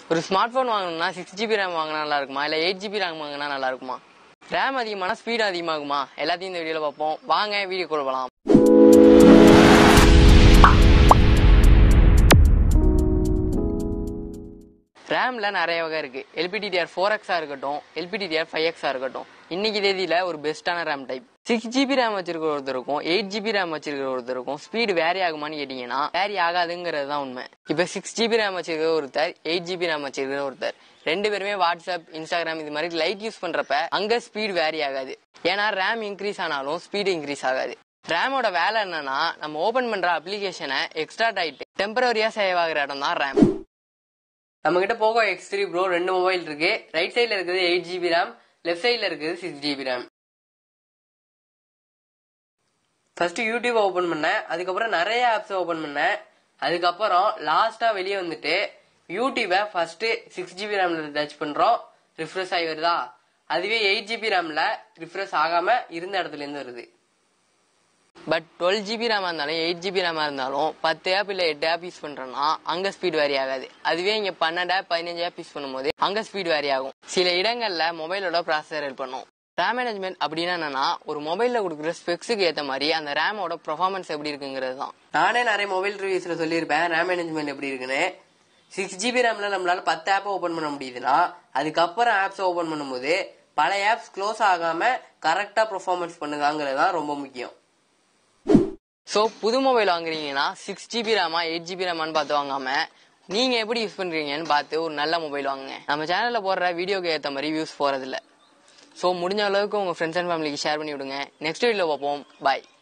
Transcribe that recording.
ஒரு smart phone வாங்கணும்னா six GB RAM வாங்கினா நல்லா இருக்குமா இல்லை எயிட் ஜிபி ரேம் வாங்கினா நல்லா இருக்குமா ரேம் அதிகமான ஸ்பீடு அதிகமாகுமா எல்லாத்தையும் இந்த வீடியோவில் பார்ப்போம் வாங்க வீடியோ போகலாம் ரேம்ல நிறைய வகை இருக்கு எல்பிடிடிஆர் ஃபோர் எக்ஸா இருக்கட்டும் எல்பிடிடிஆர் ஃபைவ் எக்ஸா இருக்கட்டும் இன்னைக்கு தேதியில ஒரு பெஸ்டான RAM type six GB RAM வச்சிருக்கிற ஒருத்தருக்கும் எயிட் ஜிபி ரேம் வச்சிருக்கிற ஒருத்தருக்கும் ஸ்பீடு வேரி ஆகுமான்னு கேட்டீங்கன்னா வேரி ஆகாதுங்கிறது தான் உண்மை இப்ப சிக்ஸ் ஜிபி ரேம் வச்சிருக்கிற ஒருத்தர் எயிட் ஜிபி ரேம் வச்சிருக்கிற ஒருத்தர் ரெண்டு பேருமே வாட்ஸ்அப் இன்ஸ்டாகிராம் இது மாதிரி லைட் யூஸ் பண்றப்ப அங்க ஸ்பீடு வேரி ஆகாது ஏன்னா ரேம் இன்க்ரீஸ் ஆனாலும் ஸ்பீடு இன்க்ரீஸ் ஆகாது ரேமோட வேலை என்னன்னா நம்ம ஓபன் பண்ற அப்ளிகேஷனை எக்ஸ்ட்ரா ஆயிட்டு டெம்பரரியா சேவ் ஆகுற இடம் தான் ரேம் நம்ம கிட்ட போகோ எக்ஸ் த்ரீ ப்ரோ ரெண்டு மொபைல் இருக்கு ரைட் சைடுல இருக்குது எயிட் ஜிபி ரேம் லெஃப்ட் சைடுல இருக்குது six GB RAM first YouTube open பண்ணேன் அதுக்கப்புறம் நிறைய ஆப்ஸ் ஓபன் பண்ணேன் அதுக்கப்புறம் லாஸ்டா வெளியே வந்துட்டு யூடியூபை ஃபர்ஸ்ட் சிக்ஸ் ஜிபி ரேம்ல டச் பண்றோம் ரிஃப்ரெஷ் ஆகி வருதா அதுவே எயிட் ஜிபி ரேம்ல ரிஃப்ரெஷ் ஆகாம இருந்த இடத்துல இருந்து வருது பட் டுவெல் ஜிபி ரேமா இருந்தாலும் எயிட் ஜிபி ரேமா இருந்தாலும் பத்து ஆப் இல்ல எட்டு ஆப் யூஸ் பண்றோம்னா அங்க ஸ்பீட் வேரி ஆகாது அதுவே இங்க பன்னெண்டு ஆப் பதினஞ்சு ஆப் யூஸ் பண்ணும்போது அங்க ஸ்பீட் வேரி ஆகும் சில இடங்கள்ல மொபைலோட ப்ராசஸர் ஹெல்ப் பண்ணும் ரேம் மேனேஜ்மெண்ட் அப்படின்னா என்னன்னா ஒரு மொபைல்ல கொடுக்குற ஸ்பெக்ஸுக்கு ஏத்த மாதிரி அந்த ரேமோட பெர்ஃபார்மன்ஸ் எப்படி இருக்குங்கிறது தான் நானே நிறைய மொபைல் ரிவ்யூஸ்ல சொல்லியிருப்பேன் ரேம் மேனேஜ்மெண்ட் எப்படி இருக்குன்னு சிக்ஸ் ஜிபி ரேம்ல நம்மளால பத்து ஆப் ஓபன் பண்ண முடியுதுன்னா அதுக்கப்புறம் ஆப்ஸ் ஓபன் பண்ணும்போது பல ஆப்ஸ் க்ளோஸ் ஆகாம கரெக்டா பெர்ஃபார்மன்ஸ் பண்ணுதாங்கிறது தான் ரொம்ப முக்கியம் ஸோ புது மொபைல் வாங்குறீங்கன்னா சிக்ஸ் ஜிபி ரேமா எயிட் ஜிபி ரேமான்னு பார்த்து வாங்காம நீங்க எப்படி யூஸ் பண்றீங்கன்னு பார்த்து ஒரு நல்ல மொபைல் வாங்குங்க நம்ம சேனல்ல போடுற வீடியோக்கு ஏற்ற மாதிரி வியூஸ் போறதில்ல ஸோ முடிஞ்ச அளவுக்கு உங்க ஃப்ரெண்ட்ஸ் அண்ட் ஃபேமிலிக்கு ஷேர் பண்ணி விடுங்க நெக்ஸ்ட் வீடியோவில் பார்ப்போம் பாய்